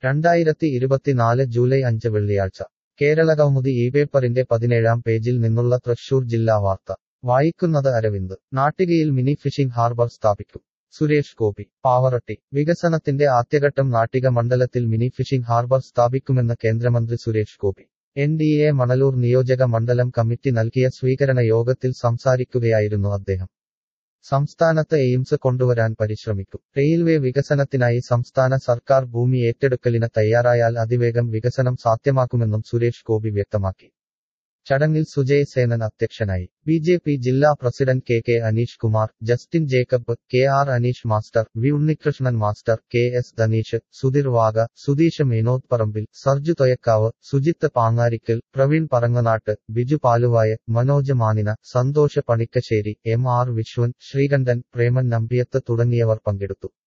രണ്ടായിരത്തി ഇരുപത്തിനാല് ജൂലൈ അഞ്ച് വെള്ളിയാഴ്ച കേരളകൗമുദി ഈ പേപ്പറിന്റെ പതിനേഴാം പേജിൽ നിന്നുള്ള തൃശൂർ ജില്ലാ വാർത്ത വായിക്കുന്നത് അരവിന്ദ് നാട്ടികയിൽ മിനി ഫിഷിംഗ് ഹാർബർ സ്ഥാപിക്കും സുരേഷ് ഗോപി പാവറട്ടി വികസനത്തിന്റെ ആദ്യഘട്ടം നാട്ടിക മണ്ഡലത്തിൽ മിനി ഫിഷിംഗ് ഹാർബർ സ്ഥാപിക്കുമെന്ന് കേന്ദ്രമന്ത്രി Suresh Gopi N D A Manalur നിയോജക മണ്ഡലം കമ്മിറ്റി നൽകിയ സ്വീകരണ യോഗത്തിൽ സംസാരിക്കുകയായിരുന്നു അദ്ദേഹം സംസ്ഥാനത്ത് എയിംസ് കൊണ്ടുവരാൻ പരിശ്രമിക്കും റെയിൽവേ വികസനത്തിനായി സംസ്ഥാന സർക്കാർ ഭൂമി ഏറ്റെടുക്കലിന് തയ്യാറായാൽ അതിവേഗം വികസനം സാധ്യമാക്കുമെന്നും സുരേഷ് ഗോപി വ്യക്തമാക്കി ചടങ്ങിൽ സുജയ് സേനൻ അധ്യക്ഷനായി ബി ജെ പി ജില്ലാ president K K Aneesh Kumar Justin Jacob K R Aneesh master V Unnikrishnan master K S Dhaneesh Sudheer Vaga Sudheesh Menod Parambil Sarju Thoyakkavu Sujith Pangarikkal Praveen Paranganattu Biju Paluvaya Manoj Manina Santhosh Panikkassery M R Viswan Sreekandan Preman Nambiyath തുടങ്ങിയവർ പങ്കെടുത്തു